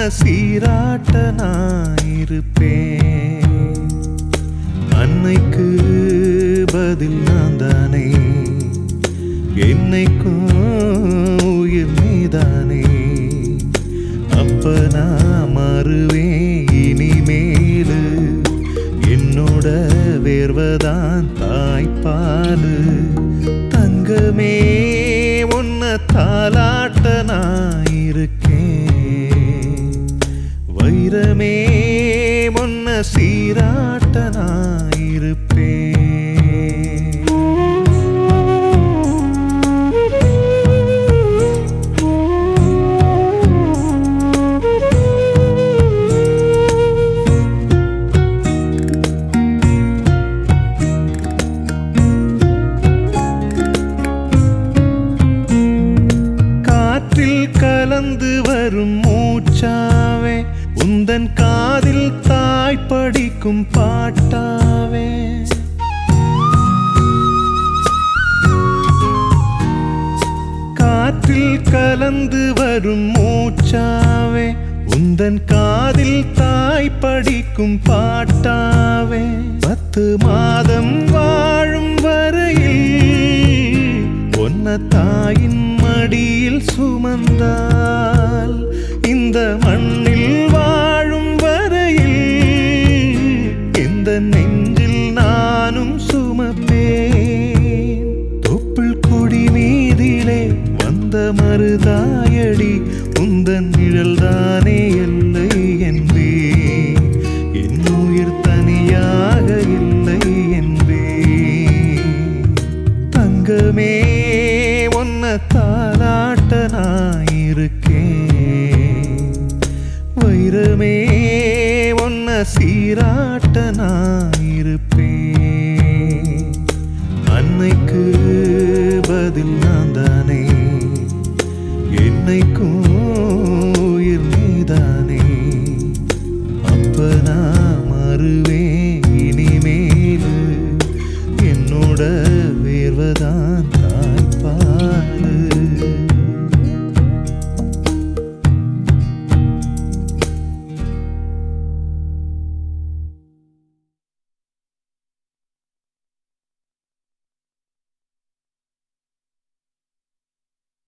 சீராட்ட நான் இருப்பேன் அன்னைக்கு பதில் நான் தானே என்னைக்கும் உயிர் நீதானே அப்ப நான் மாறுவேன் இனிமேலு என்னோட வேர்வதான் தாய்ப்பாலு தங்கமே உன்னை தாலாட்ட நான் இருக்கேன் வைரமே உன்னை சீராட்ட நான் இருப்பேன் காற்றில் கலந்து வரும் மூச்சாவே உந்தன் காதில் தாய் படிக்கும் பாட்டாவே காற்றில் கலந்து வரும் மூச்சாவே உந்தன் காதில் தாய் படிக்கும் பாட்டாவே பத்து மாதம் வாழும் வரையில் ஒன்ன தாயின் மடியில் சுமந்தால் இந்த மண்ணில் வாழும் வரையில் இந்த நெஞ்சில் நானும் சுமப்பேன் தொப்புள் கொடி மீதிலே வந்த மருதாயடி உந்தன் நிழல்தானே எல்லை என்பே என் உயிர் தனியாக இல்லை என்பே தங்கமே உன்ன தாலாட்ட நான் இருக்கேன் வைரமே உன்ன சீராட்ட நான் இருப்பேன் அன்னைக்கு பதில் நான் தானே என்னைக்கும்